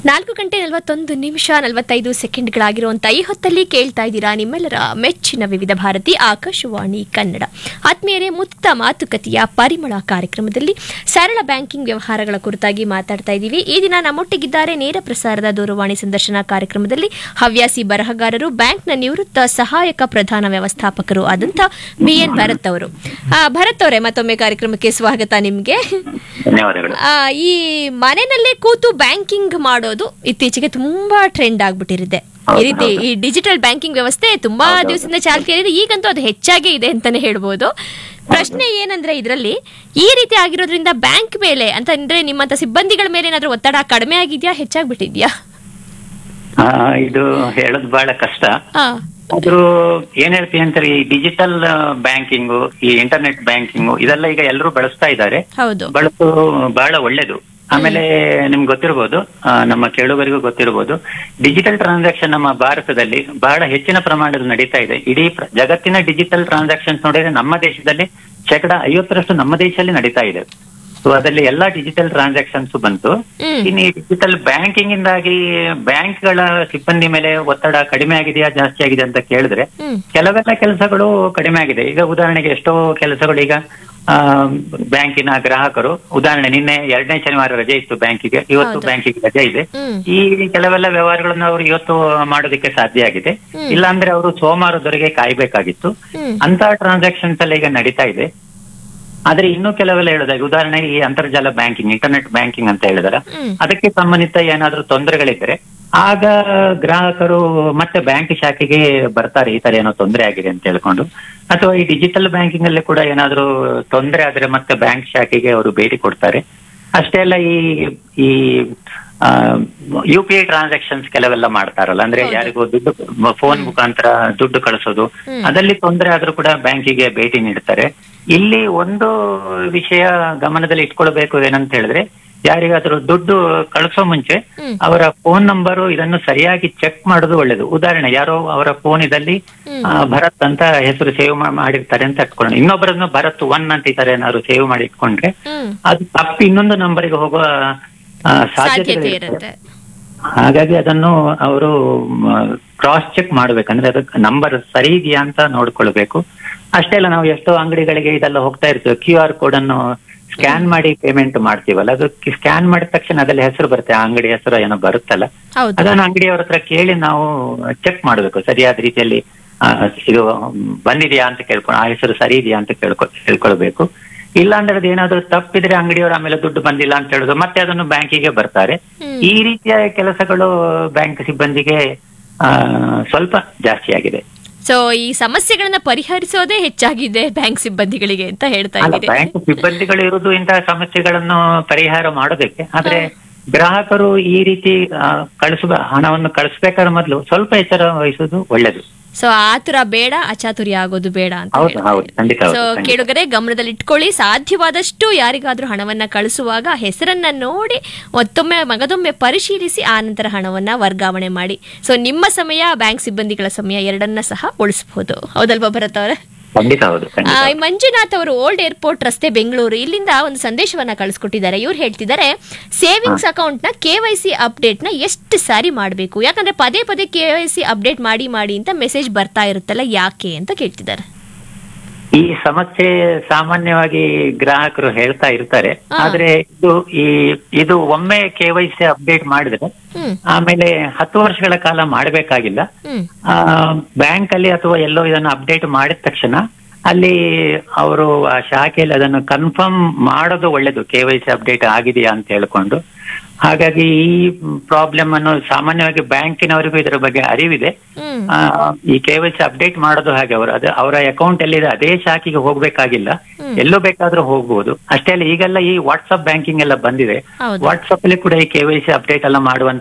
ನಾಲ್ಕು ಗಂಟೆ ನಲವತ್ತೊಂದು ನಿಮಿಷ ನಲವತ್ತೈದು ಸೆಕೆಂಡ್ಗಳಾಗಿರುವಂಥ ಈ ಹೊತ್ತಲ್ಲಿ ಕೇಳ್ತಾ ಇದ್ದೀರಾ ನಿಮ್ಮೆಲ್ಲರ ಮೆಚ್ಚಿನ ವಿವಿಧ ಭಾರತಿ ಆಕಾಶವಾಣಿ ಕನ್ನಡ ಆತ್ಮೀಯರೇ ಮುಕ್ತ ಮಾತುಕತೆಯ ಪರಿಮಳ ಕಾರ್ಯಕ್ರಮದಲ್ಲಿ ಸರಳ ಬ್ಯಾಂಕಿಂಗ್ ವ್ಯವಹಾರಗಳ ಕುರಿತಾಗಿ ಮಾತಾಡ್ತಾ ಇದ್ದೀವಿ ಈ ದಿನ ನಮ್ಮೊಟ್ಟಿಗಿದ್ದಾರೆ ನೇರ ಪ್ರಸಾರದ ದೂರವಾಣಿ ಸಂದರ್ಶನ ಕಾರ್ಯಕ್ರಮದಲ್ಲಿ ಹವ್ಯಾಸಿ ಬರಹಗಾರರು ಬ್ಯಾಂಕ್ನ ನಿವೃತ್ತ ಸಹಾಯಕ ಪ್ರಧಾನ ವ್ಯವಸ್ಥಾಪಕರು ಆದಂಥ ಬಿ ಎನ್ ಭರತ್ ಅವರು ಆ, ಭರತ್ ಅವರೇ ಮತ್ತೊಮ್ಮೆ ಕಾರ್ಯಕ್ರಮಕ್ಕೆ ಸ್ವಾಗತ ನಿಮಗೆ ಧನ್ಯವಾದಗಳು ಆ, ಈ ಮನೆಯಲ್ಲೇ ಕೂತು ಬ್ಯಾಂಕಿಂಗ್ ಮಾಡೋದು ಇತ್ತೀಚೆಗೆ ತುಂಬಾ ಟ್ರೆಂಡ್ ಆಗ್ಬಿಟ್ಟಿರುತ್ತೆ ಈ ಹೌದು, ರೀತಿ ಹೌದು. ಈ ಡಿಜಿಟಲ್ ಬ್ಯಾಂಕಿಂಗ್ ವ್ಯವಸ್ಥೆ ತುಂಬಾ ಹೌದು, ಹೌದು. ದಿವಸದಿಂದ ಚಾಲ್ತಿಯಲ್ಲಿದೆ ಈಗಂತೂ ಅದು ಹೆಚ್ಚಾಗಿ ಇದೆ ಅಂತಾನೆ ಹೇಳ್ಬೋದು ಪ್ರಶ್ನೆ ಏನಂದ್ರೆ ಇದರಲ್ಲಿ ಈ ರೀತಿ ಆಗಿರೋದ್ರಿಂದ ಬ್ಯಾಂಕ್ ಮೇಲೆ ಅಂತಂದ್ರೆ ನಿಮ್ಮಂತ ಸಿಬ್ಬಂದಿಗಳ ಮೇಲೆ ಏನಾದ್ರೂ ಒತ್ತಡ ಕಡಿಮೆ ಆಗಿದ್ಯಾ ಹೆಚ್ಚಾಗ್ಬಿಟ್ಟಿದ್ಯಾ ಆ, ಇದು ಹೇಳೋದು ಬಹಳ ಕಷ್ಟ ಹಾ ಆದ್ರೂ ಏನ್ ಹೇಳ್ತೀನಿ ಅಂತಾರೆ ಈ ಡಿಜಿಟಲ್ ಬ್ಯಾಂಕಿಂಗು ಈ ಇಂಟರ್ನೆಟ್ ಬ್ಯಾಂಕಿಂಗು ಇದೆಲ್ಲ ಈಗ ಎಲ್ಲರೂ ಬಳಸ್ತಾ ಇದ್ದಾರೆ ಹೌದು ಬಳಸು ಬಹಳ ಒಳ್ಳೇದು ಆಮೇಲೆ ನಿಮ್ಗೆ ಗೊತ್ತಿರ್ಬೋದು ಆ, ನಮ್ಮ ಕೇಳುಗರಿಗೂ ಗೊತ್ತಿರ್ಬೋದು ಡಿಜಿಟಲ್ ಟ್ರಾನ್ಸಾಕ್ಷನ್ ನಮ್ಮ ಭಾರತದಲ್ಲಿ ಬಹಳ ಹೆಚ್ಚಿನ ಪ್ರಮಾಣದಲ್ಲಿ ನಡೀತಾ ಇದೆ ಇಡೀ ಪ್ರ- ಜಗತ್ತಿನ ಡಿಜಿಟಲ್ ಟ್ರಾನ್ಸಾಕ್ಷನ್ಸ್ ನೋಡಿದ್ರೆ ನಮ್ಮ ದೇಶದಲ್ಲಿ ಶೇಕಡ ಐವತ್ತರಷ್ಟು ನಮ್ಮ ದೇಶದಲ್ಲಿ ನಡೀತಾ ಇದೆ ಸೊ ಅದರಲ್ಲಿ ಎಲ್ಲಾ ಡಿಜಿಟಲ್ ಟ್ರಾನ್ಸಾಕ್ಷನ್ಸ್ ಬಂತು ಹ್ಮ್. ಇನ್ನು ಈ ಡಿಜಿಟಲ್ ಬ್ಯಾಂಕಿಂಗ್ ಇಂದಾಗಿ ಬ್ಯಾಂಕ್ಗಳ ಸಿಬ್ಬಂದಿ ಮೇಲೆ ಒತ್ತಡ ಕಡಿಮೆ ಆಗಿದೆಯಾ ಜಾಸ್ತಿ ಆಗಿದೆ ಅಂತ ಕೇಳಿದ್ರೆ ಹ್ಮ್ ಕೆಲವೆಲ್ಲ ಕೆಲಸಗಳು ಕಡಿಮೆ ಆಗಿದೆ ಈಗ ಉದಾಹರಣೆಗೆ ಎಷ್ಟೋ ಕೆಲಸಗಳು ಈಗ ಆ, ಬ್ಯಾಂಕಿನ ಗ್ರಾಹಕರು ಉದಾಹರಣೆ ನಿನ್ನೆ ಎರಡನೇ ಶನಿವಾರ ರಜೆ ಇತ್ತು ಬ್ಯಾಂಕಿಗೆ ಇವತ್ತು ಹೌದು. ಬ್ಯಾಂಕಿಗೆ ರಜೆ ಇದೆ ಹ್ಮ್ ಈ ಕೆಲವೆಲ್ಲ ವ್ಯವಹಾರಗಳನ್ನ ಅವರು ಇವತ್ತು ಮಾಡೋದಕ್ಕೆ ಸಾಧ್ಯ ಆಗಿದೆ ಹ್ಮ್. ಇಲ್ಲಾಂದ್ರೆ ಅವರು ಸೋಮವಾರದವರೆಗೆ ಕಾಯ್ಬೇಕಾಗಿತ್ತು ಹ್ಮ್ ಅಂತ ಟ್ರಾನ್ಸಾಕ್ಷನ್ಸ್ ಎಲ್ಲ ಈಗ ನಡೀತಾ ಇದೆ ಆದ್ರೆ ಇನ್ನೂ ಕೆಲವೆಲ್ಲ ಹೇಳೋದಾಗಿ ಉದಾಹರಣೆಗೆ ಈ ಅಂತರ್ಜಾಲ ಬ್ಯಾಂಕಿಂಗ್ ಇಂಟರ್ನೆಟ್ ಬ್ಯಾಂಕಿಂಗ್ ಅಂತ ಹೇಳಿದಾರೆ ಹ್ಮ್ ಅದಕ್ಕೆ ಸಂಬಂಧಿತ ಏನಾದ್ರೂ ತೊಂದರೆಗಳಿದ್ರೆ ಆಗ ಗ್ರಾಹಕರು ಮತ್ತೆ ಬ್ಯಾಂಕ್ ಶಾಖೆಗೆ ಬರ್ತಾರೆ ಈ ತರ ಏನೋ ತೊಂದರೆ ಆಗಿದೆ ಅಂತ ಹೇಳ್ಕೊಂಡು ಅಥವಾ ಈ ಡಿಜಿಟಲ್ ಬ್ಯಾಂಕಿಂಗ್ ಅಲ್ಲಿ ಕೂಡ ಏನಾದ್ರೂ ತೊಂದರೆ ಆದ್ರೆ ಮತ್ತೆ ಬ್ಯಾಂಕ್ ಶಾಖೆಗೆ ಅವರು ಭೇಟಿ ಕೊಡ್ತಾರೆ ಅಷ್ಟೇ ಅಲ್ಲ ಈ ಈ ಯು ಪಿ ಐ ಟ್ರಾನ್ಸಾಕ್ಷನ್ಸ್ ಕೆಲವೆಲ್ಲ ಮಾಡ್ತಾರಲ್ಲ ಅಂದ್ರೆ ಹೌದು. ಯಾರಿಗೂ ದುಡ್ಡು ಫೋನ್ ಮುಖಾಂತರ ದುಡ್ಡು ಕಳಿಸೋದು ಹ್ಮ್. ಅದಲ್ಲಿ ತೊಂದರೆ ಆದ್ರೂ ಕೂಡ ಬ್ಯಾಂಕಿಗೆ ಭೇಟಿ ನೀಡ್ತಾರೆ ಇಲ್ಲಿ ಒಂದು ವಿಷಯ ಗಮನದಲ್ಲಿ ಇಟ್ಕೊಳ್ಬೇಕು ಏನಂತ ಹೇಳಿದ್ರೆ ಯಾರಿಗಾದ್ರೂ ದುಡ್ಡು ಕಳಿಸೋ ಮುಂಚೆ ಹ್ಮ್. ಅವರ ಫೋನ್ ನಂಬರು ಇದನ್ನು ಸರಿಯಾಗಿ ಚೆಕ್ ಮಾಡೋದು ಒಳ್ಳೇದು ಉದಾಹರಣೆ ಯಾರೋ ಅವರ ಫೋನ್ ಇದಲ್ಲಿ ಹ್ಮ್. ಆ, ಭರತ್ ಅಂತ ಹೆಸರು ಸೇವ್ ಮಾಡಿರ್ತಾರೆ ಅಂತ ಇಟ್ಕೊಳ್ಳೋಣ ಇನ್ನೊಬ್ಬರನ್ನು ಭರತ್ ಒನ್ ಅಂತ ಈ ತರ ಏನಾದ್ರು ಸೇವ್ ಮಾಡಿ ಇಟ್ಕೊಂಡ್ರೆ ಹ್ಮ್ ಅದು ತಪ್ಪು ಇನ್ನೊಂದು ನಂಬರಿಗೆ ಹೋಗುವ ಆ, ಸಾಧ್ಯತೆ ಸಾಧ್ಯತೆ ಇರುತ್ತೆ ಹಾಗಾಗಿ ಅದನ್ನು ಅವರು ಕ್ರಾಸ್ ಚೆಕ್ ಮಾಡ್ಬೇಕಂದ್ರೆ ಅದಕ್ಕೆ ನಂಬರ್ ಸರಿ ಇದೆಯಾ ಅಂತ ನೋಡ್ಕೊಳ್ಬೇಕು ಅಷ್ಟೇ ಅಲ್ಲ ನಾವು ಎಷ್ಟೋ ಅಂಗಡಿಗಳಿಗೆ ಇದೆಲ್ಲ ಹೋಗ್ತಾ ಇರ್ತೀವಿ ಕ್ಯೂ ಆರ್ ಕೋಡ್ ಅನ್ನು ಸ್ಕ್ಯಾನ್ ಮಾಡಿ ಪೇಮೆಂಟ್ ಮಾಡ್ತೀವಲ್ಲ ಅದು ಸ್ಕ್ಯಾನ್ ಮಾಡಿದ ತಕ್ಷಣ ಅದ್ರಲ್ಲಿ ಹೆಸರು ಬರುತ್ತೆ ಆ ಅಂಗಡಿ ಹೆಸರು ಏನೋ ಬರುತ್ತಲ್ಲ ಹೌದು ಅದನ್ನ ಅಂಗಡಿಯವ್ರ ಹತ್ರ ಕೇಳಿ ನಾವು ಚೆಕ್ ಮಾಡಬೇಕು ಸರಿಯಾದ ರೀತಿಯಲ್ಲಿ ಆ, ಇದು ಬಂದಿದೆಯಾ ಅಂತ ಕೇಳ್ಕೊಂಡು ಆ ಹೆಸರು ಸರಿ ಇದೆಯಾ ಅಂತ ಕೇಳ್ಕೊ ಕೇಳ್ಕೊಳ್ಬೇಕು ಇಲ್ಲ ಅಂದ್ರೆ ಅದು ಏನಾದ್ರು ತಪ್ಪಿದ್ರೆ ಅಂಗಡಿಯವರು ಆಮೇಲೆ ದುಡ್ಡು ಬಂದಿಲ್ಲ ಅಂತ ಹೇಳುದು ಮತ್ತೆ ಅದನ್ನು ಬ್ಯಾಂಕಿಗೆ ಬರ್ತಾರೆ ಹ್ಮ್. ಈ ರೀತಿಯ ಕೆಲಸಗಳು ಬ್ಯಾಂಕ್ ಸಿಬ್ಬಂದಿಗೆ ಆ, ಸ್ವಲ್ಪ ಜಾಸ್ತಿ ಆಗಿದೆ ಸೊ ಈ ಸಮಸ್ಯೆಗಳನ್ನ ಪರಿಹರಿಸೋದೇ ಹೆಚ್ಚಾಗಿದೆ ಬ್ಯಾಂಕ್ ಸಿಬ್ಬಂದಿಗಳಿಗೆ ಅಂತ ಹೇಳ್ತಾ ಅಲ್ಲ ಇದ್ದೀರಿ ಬ್ಯಾಂಕ್ ಸಿಬ್ಬಂದಿಗಳು ಇರುವುದು ಇಂತಹ ಸಮಸ್ಯೆಗಳನ್ನು ಪರಿಹಾರ ಮಾಡೋದಕ್ಕೆ ಆದ್ರೆ ಗ್ರಾಹಕರು ಈ ರೀತಿ ಆ, ಕಳಿಸುವ ಹಣವನ್ನು ಕಳಿಸ್ಬೇಕಾದ್ರೆ ಮೊದಲು ಸ್ವಲ್ಪ ಎಚ್ಚರ ವಹಿಸುವುದು ಒಳ್ಳೇದು ಸೊ ಆತುರ ಬೇಡ ಅಚಾತುರ್ಯ ಆಗೋದು ಬೇಡ ಅಂತ ಹೌದು ಹೇಳ್ತಾ ಹೌದು ಇದ್ದೀರಿ. ಖಂಡಿತ ಸೊ ಹೌದು ಖಂಡಿತ. ಕೇಳುಗರೆ ಗಮನದಲ್ಲಿ ಇಟ್ಕೊಳ್ಳಿ ಸಾಧ್ಯವಾದಷ್ಟು ಯಾರಿಗಾದ್ರೂ ಹಣವನ್ನ ಕಳಿಸುವಾಗ ಹೆಸರನ್ನ ನೋಡಿ ಮತ್ತೊಮ್ಮೆ ಮಗದೊಮ್ಮೆ ಪರಿಶೀಲಿಸಿ ಆ ನಂತರ ಹಣವನ್ನ ವರ್ಗಾವಣೆ ಮಾಡಿ ಸೊ ನಿಮ್ಮ ಸಮಯ ಬ್ಯಾಂಕ್ ಸಿಬ್ಬಂದಿಗಳ ಸಮಯ ಎರಡನ್ನ ಸಹ ಉಳಿಸಬಹುದು ಹೌದಲ್ವಾ ಭರತ್ ಅವರೇ ಖಂಡಿತ ಹೌದು ಖಂಡಿತ ಆ, ಈ ಹೌದು. ಮಂಜುನಾಥ್ ಅವರು ಓಲ್ಡ್ ಏರ್ಪೋರ್ಟ್ ರಸ್ತೆ ಬೆಂಗಳೂರು ಇಲ್ಲಿಂದ ಒಂದು ಸಂದೇಶವನ್ನ ಕಳಿಸ್ಕೊಟ್ಟಿದ್ದಾರೆ ಇವ್ರು ಹೇಳ್ತಿದ್ದಾರೆ ಸೇವಿಂಗ್ಸ್ ಅಕೌಂಟ್ ನ ಕೆ ವೈ ಸಿ ಅಪ್ಡೇಟ್ ನ ಎಷ್ಟು ಸಾರಿ ಮಾಡಬೇಕು ಯಾಕಂದ್ರೆ ಪದೇ ಪದೇ ಕೆ ವೈ ಸಿ ಅಪ್ಡೇಟ್ ಮಾಡಿ ಮಾಡಿ ಅಂತ ಮೆಸೇಜ್ ಬರ್ತಾ ಇರುತ್ತಲ್ಲ ಯಾಕೆ ಅಂತ ಕೇಳ್ತಿದ್ದಾರೆ ಈ ಸಮಸ್ಯೆ ಸಾಮಾನ್ಯವಾಗಿ ಗ್ರಾಹಕರು ಹೇಳ್ತಾ ಇರ್ತಾರೆ ಹಾ. ಆದ್ರೆ ಇದು ಈ ಇದು ಒಮ್ಮೆ ಕೆ ವೈ ಸಿ ಅಪ್ಡೇಟ್ ಮಾಡಿದ್ರೆ ಹ್ಮ್ ಆಮೇಲೆ ಹತ್ತು ವರ್ಷಗಳ ಕಾಲ ಮಾಡಬೇಕಾಗಿಲ್ಲ ಹ್ಮ್ ಬ್ಯಾಂಕ್ ಅಲ್ಲಿ ಅಥವಾ ಎಲ್ಲೋ ಇದನ್ನು ಅಪ್ಡೇಟ್ ಮಾಡಿದ ತಕ್ಷಣ ಅಲ್ಲಿ ಅವರು ಆ ಶಾಖೆಯಲ್ಲಿ ಅದನ್ನು ಕನ್ಫರ್ಮ್ ಮಾಡೋದು ಒಳ್ಳೇದು ಕೆ ವೈ ಸಿ ಅಪ್ಡೇಟ್ ಆಗಿದೆಯಾ ಅಂತ ಹೇಳ್ಕೊಂಡು ಹಾಗಾಗಿ ಈ ಪ್ರಾಬ್ಲಮ್ ಅನ್ನು ಸಾಮಾನ್ಯವಾಗಿ ಬ್ಯಾಂಕಿನವರಿಗೂ ಇದರ ಬಗ್ಗೆ ಅರಿವಿದೆ ಹ್ಮ್ ಆ, ಈ ಕೆ ವೈ ಸಿ ಅಪ್ಡೇಟ್ ಮಾಡೋದು ಹಾಗೆ ಅವರು ಅದು ಅವರ ಅಕೌಂಟ್ ಎಲ್ಲಿದೆ ಅದೇ ಶಾಖೆಗೆ ಹೋಗ್ಬೇಕಾಗಿಲ್ಲ ಹ್ಮ್. ಎಲ್ಲೋ ಬೇಕಾದ್ರೂ ಹೋಗ್ಬೋದು ಅಷ್ಟೇ ಅಲ್ಲ ಈಗೆಲ್ಲ ಈ ವಾಟ್ಸ್ಆಪ್ ಬ್ಯಾಂಕಿಂಗ್ ಎಲ್ಲ ಬಂದಿದೆ ಹೌದು ವಾಟ್ಸ್ಆಪ್ ಅಲ್ಲಿ ಕೂಡ ಈ ಕೆ ವೈ ಸಿ ಅಪ್ಡೇಟ್ ಎಲ್ಲ ಮಾಡುವಂತ